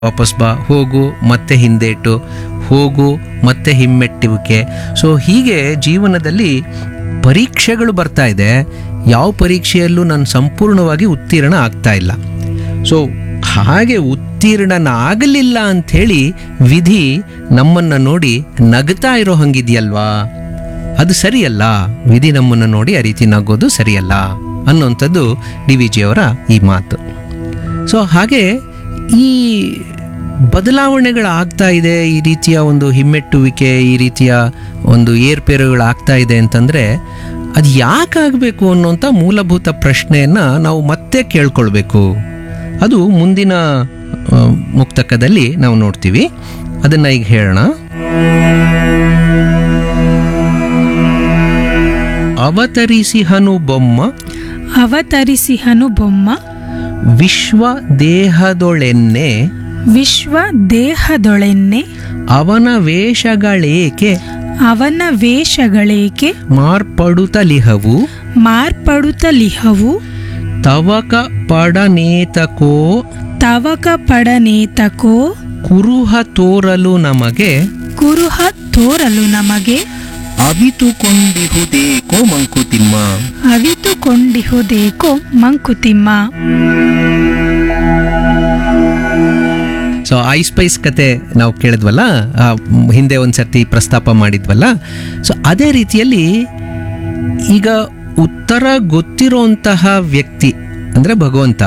ವಾಪಸ್ ಬಾ ಹೋಗು ಮತ್ತೆ ಹಿಂದೇಟು ಹೋಗು ಮತ್ತೆ ಹಿಮ್ಮೆಟ್ಟುವಿಕೆ ಸೊ ಹೀಗೆ ಜೀವನದಲ್ಲಿ ಪರೀಕ್ಷೆಗಳು ಬರ್ತಾ ಇದೆ ಯಾವ ಪರೀಕ್ಷೆಯಲ್ಲೂ ನಾನು ಸಂಪೂರ್ಣವಾಗಿ ಉತ್ತೀರ್ಣ ಆಗ್ತಾ ಇಲ್ಲ ಸೊ ಹಾಗೆ ಉತ್ತೀರ್ಣನಾಗಲಿಲ್ಲ ಅಂಥೇಳಿ ವಿಧಿ ನಮ್ಮನ್ನು ನೋಡಿ ನಗ್ತಾ ಇರೋ ಹಂಗಿದೆಯಲ್ವಾ ಅದು ಸರಿಯಲ್ಲ ವಿಧಿ ನಮ್ಮನ್ನು ನೋಡಿ ಆ ರೀತಿ ನಗೋದು ಸರಿಯಲ್ಲ ಅನ್ನೋಂಥದ್ದು ಡಿ ವಿ ಜಿಯವರ ಈ ಮಾತು ಸೊ ಹಾಗೆ ಈ ಬದಲಾವಣೆಗಳಾಗ್ತಾ ಇದೆ ಈ ರೀತಿಯ ಒಂದು ಹಿಮ್ಮೆಟ್ಟುವಿಕೆ ಈ ರೀತಿಯ ಒಂದು ಏರ್ಪೇರುಗಳಾಗ್ತಾ ಇದೆ ಅಂತಂದರೆ ಅದು ಯಾಕಾಗಬೇಕು ಅನ್ನೋಂಥ ಮೂಲಭೂತ ಪ್ರಶ್ನೆಯನ್ನು ನಾವು ಮತ್ತೆ ಕೇಳ್ಕೊಳ್ಬೇಕು ಅದು ಮುಂದಿನ ಆ, ಮುಕ್ತಕದಲ್ಲಿ ನಾವು ನೋಡ್ತೀವಿ ಅದನ್ನು ಈಗ ಹೇಳೋಣ ಅವತರಿಸಿಹನು ಬೊಮ್ಮ ಅವತರಿಸಿಹನು ಬೊಮ್ಮ ವಿಶ್ವ ದೇಹದೊಳೆನ್ನೆ ವಿಶ್ವ ದೇಹದೊಳೆನ್ನೆ ಅವನ ವೇಷಗಳೇಕೆ ಅವನ ವೇಷಗಳೇಕೆ ಮಾರ್ಪಡುತ್ತಲಿಹವು ಮಾರ್ಪಡುತ್ತಲಿಹವು ತವಕ ಪಡನೇತಕೋ ತವಕ ಪಡನೇತಕೋ ಕುರುಹ ತೋರಲು ನಮಗೆ ಕುರುಹ ತೋರಲು ನಮಗೆ ಅವಿತುಕೊಂಡಿಹುದೇಕೋ ಮಂಕುತಿಮ್ಮ ಅವಿತುಕೊಂಡಿಹುದೇಕೋ ಮಂಕುತಿಮ್ಮ ಸೊ ಐ ಸ್ಪೈಸ್ ಕತೆ ನಾವು ಕೇಳಿದ್ವಲ್ಲ ಆ, ಮ್, ಹಿಂದೆ ಒಂದು ಸರ್ತಿ ಪ್ರಸ್ತಾಪ ಮಾಡಿದ್ವಲ್ಲ ಸೊ ಅದೇ ರೀತಿಯಲ್ಲಿ ಈಗ ಉತ್ತರ ಗೊತ್ತಿರೋಂತಹ ವ್ಯಕ್ತಿ ಅಂದರೆ ಭಗವಂತ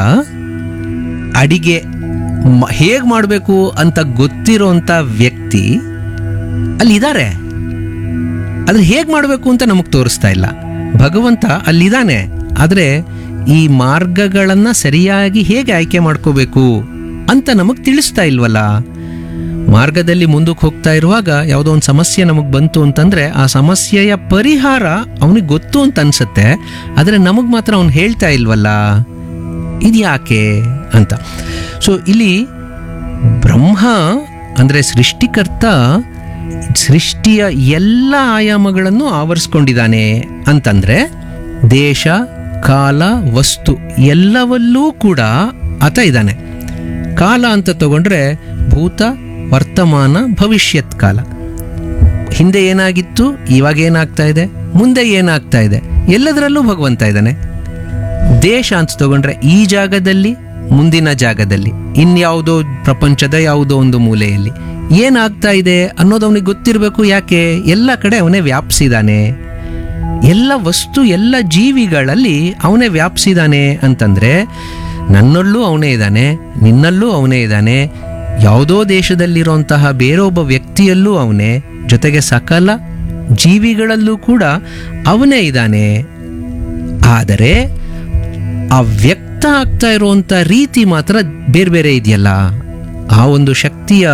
ಅಡಿಗೆ ಹೇಗೆ ಮಾಡಬೇಕು ಅಂತ ಗೊತ್ತಿರೋಂಥ ವ್ಯಕ್ತಿ ಅಲ್ಲಿದ್ದಾರೆ ಆದರೆ ಹೇಗೆ ಮಾಡಬೇಕು ಅಂತ ನಮಗೆ ತೋರಿಸ್ತಾ ಇಲ್ಲ ಭಗವಂತ ಅಲ್ಲಿದ್ದಾನೆ ಆದರೆ ಈ ಮಾರ್ಗಗಳನ್ನು ಸರಿಯಾಗಿ ಹೇಗೆ ಆಯ್ಕೆ ಮಾಡ್ಕೋಬೇಕು ಅಂತ ನಮಗೆ ತಿಳಿಸ್ತಾ ಇಲ್ವಲ್ಲ ಮಾರ್ಗದಲ್ಲಿ ಮುಂದಕ್ಕೆ ಹೋಗ್ತಾ ಇರುವಾಗ ಯಾವುದೋ ಒಂದು ಸಮಸ್ಯೆ ನಮಗೆ ಬಂತು ಅಂತಂದರೆ ಆ ಸಮಸ್ಯೆಯ ಪರಿಹಾರ ಅವನಿಗೆ ಗೊತ್ತು ಅಂತ ಅನ್ಸುತ್ತೆ ಆದರೆ ನಮಗೆ ಮಾತ್ರ ಅವನು ಹೇಳ್ತಾ ಇಲ್ವಲ್ಲ ಇದು ಯಾಕೆ ಅಂತ ಸೊ ಇಲ್ಲಿ ಬ್ರಹ್ಮ ಅಂದರೆ ಸೃಷ್ಟಿಕರ್ತ ಸೃಷ್ಟಿಯ ಎಲ್ಲ ಆಯಾಮಗಳನ್ನು ಆವರಿಸ್ಕೊಂಡಿದ್ದಾನೆ ಅಂತಂದ್ರೆ ದೇಶ ಕಾಲ ವಸ್ತು ಎಲ್ಲವಲ್ಲೂ ಕೂಡ ಆತ ಇದ್ದಾನೆ ಕಾಲ ಅಂತ ತಗೊಂಡ್ರೆ ಭೂತ ವರ್ತಮಾನ ಭವಿಷ್ಯತ್ ಕಾಲ ಹಿಂದೆ ಏನಾಗಿತ್ತು ಇವಾಗ ಏನಾಗ್ತಾ ಇದೆ ಮುಂದೆ ಏನಾಗ್ತಾ ಇದೆ ಎಲ್ಲದರಲ್ಲೂ ಭಗವಂತ ಇದ್ದಾನೆ ದೇಶ ಅಂತ ತಗೊಂಡ್ರೆ ಈ ಜಾಗದಲ್ಲಿ ಮುಂದಿನ ಜಾಗದಲ್ಲಿ ಇನ್ಯಾವುದೋ ಪ್ರಪಂಚದ ಯಾವುದೋ ಒಂದು ಮೂಲೆಯಲ್ಲಿ ಏನಾಗ್ತಾ ಇದೆ ಅನ್ನೋದು ಅವನಿಗೆ ಗೊತ್ತಿರಬೇಕು ಯಾಕೆ ಎಲ್ಲ ಕಡೆ ಅವನೇ ವ್ಯಾಪಿಸಿದಾನೆ ಎಲ್ಲ ವಸ್ತು ಎಲ್ಲ ಜೀವಿಗಳಲ್ಲಿ ಅವನೇ ವ್ಯಾಪಿಸಿದಾನೆ ಅಂತಂದ್ರೆ ನನ್ನಲ್ಲೂ ಅವನೇ ಇದ್ದಾನೆ ನಿನ್ನಲ್ಲೂ ಅವನೇ ಇದ್ದಾನೆ ಯಾವುದೋ ದೇಶದಲ್ಲಿರುವಂತಹ ಬೇರೊಬ್ಬ ವ್ಯಕ್ತಿಯಲ್ಲೂ ಅವನೇ ಜೊತೆಗೆ ಸಕಲ ಜೀವಿಗಳಲ್ಲೂ ಕೂಡ ಅವನೇ ಇದ್ದಾನೆ ಆದರೆ ಆ ವ್ಯಕ್ತ ಆಗ್ತಾ ಇರುವಂಥ ರೀತಿ ಮಾತ್ರ ಬೇರೆ ಬೇರೆ ಇದೆಯಲ್ಲ ಆ ಒಂದು ಶಕ್ತಿಯ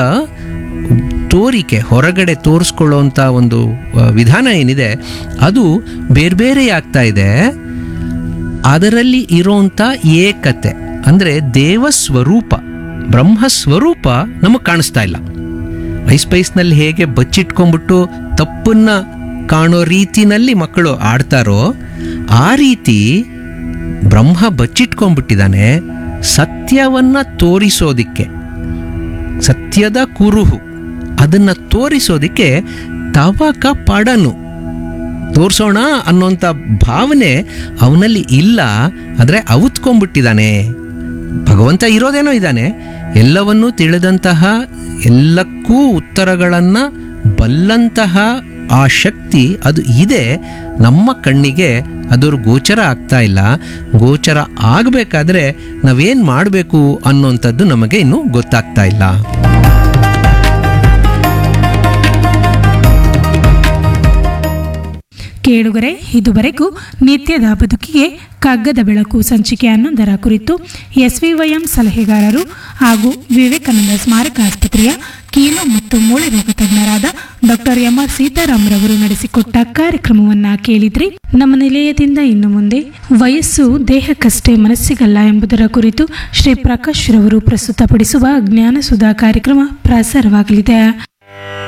ತೋರಿಕೆ ಹೊರಗಡೆ ತೋರಿಸ್ಕೊಳ್ಳುವಂಥ ಒಂದು ಆ, ವಿಧಾನ ಏನಿದೆ ಅದು ಬೇರೆ ಬೇರೆ ಆಗ್ತಾ ಇದೆ ಅದರಲ್ಲಿ ಇರೋಂಥ ಏಕತೆ ಅಂದರೆ ದೇವ ಸ್ವರೂಪ ಬ್ರಹ್ಮ ಸ್ವರೂಪ ನಮಗೆ ಕಾಣಿಸ್ತಾ ಇಲ್ಲ ಐಸ್ಪೈಸ್ನಲ್ಲಿ ಹೇಗೆ ಬಚ್ಚಿಟ್ಕೊಂಡ್ಬಿಟ್ಟು ತಪ್ಪನ್ನ ಕಾಣೋ ರೀತಿನಲ್ಲಿ ಮಕ್ಕಳು ಆಡ್ತಾರೋ ಆ ರೀತಿ ಬ್ರಹ್ಮ ಬಚ್ಚಿಟ್ಕೊಂಡ್ಬಿಟ್ಟಿದ್ದಾನೆ ಸತ್ಯವನ್ನ ತೋರಿಸೋದಿಕ್ಕೆ ಸತ್ಯದ ಕುರುಹು ಅದನ್ನ ತೋರಿಸೋದಿಕ್ಕೆ ತವಕ ಪಡನು ತೋರಿಸೋಣ ಅನ್ನೋಂಥ ಭಾವನೆ ಅವನಲ್ಲಿ ಇಲ್ಲ ಆದರೆ ಅವತ್ಕೊಂಡ್ಬಿಟ್ಟಿದ್ದಾನೆ ಭಗವಂತ ಇರೋದೇನೋ ಇದ್ದಾನೆ ಎಲ್ಲವನ್ನೂ ತಿಳಿದಂತಹ ಎಲ್ಲಕ್ಕೂ ಉತ್ತರಗಳನ್ನು ಬಲ್ಲಂತಹ ಆ ಶಕ್ತಿ ಅದು ಇದೆ ನಮ್ಮ ಕಣ್ಣಿಗೆ ಅದರ ಗೋಚರ ಆಗ್ತಾ ಇಲ್ಲ ಗೋಚರ ಆಗಬೇಕಾದ್ರೆ ನಾವೇನು ಮಾಡಬೇಕು ಅನ್ನೋಂಥದ್ದು ನಮಗೆ ಇನ್ನೂ ಗೊತ್ತಾಗ್ತಾ ಇಲ್ಲ ಕೇಳುಗರೆ ಇದುವರೆಗೂ ನಿತ್ಯದ ಬದುಕಿಗೆ ಕಗ್ಗದ ಬೆಳಕು ಸಂಚಿಕೆ ಹನ್ನೊಂದರ ಕುರಿತು ಎಸ್ವಿವೈಎಂ ಸಲಹೆಗಾರರು ಹಾಗೂ ವಿವೇಕಾನಂದ ಸ್ಮಾರಕ ಆಸ್ಪತ್ರೆಯ ಕೀಲು ಮತ್ತು ಮೂಳೆ ರೋಗ ತಜ್ಞರಾದ ಡಾಕ್ಟರ್ ಎಂ ಆರ್ ಸೀತಾರಾಮ್ರವರು ನಡೆಸಿಕೊಟ್ಟ ಕಾರ್ಯಕ್ರಮವನ್ನ ಕೇಳಿದ್ರಿ ನಮ್ಮ ನಿಲಯದಿಂದ ಇನ್ನು ಮುಂದೆ ವಯಸ್ಸು ದೇಹಕ್ಕಷ್ಟೇ ಮನಸ್ಸಿಗಲ್ಲ ಎಂಬುದರ ಕುರಿತು ಶ್ರೀ ಪ್ರಕಾಶ್ ರವರು ಪ್ರಸ್ತುತಪಡಿಸುವ ಜ್ಞಾನಸುಧಾ ಕಾರ್ಯಕ್ರಮ ಪ್ರಸಾರವಾಗಲಿದೆ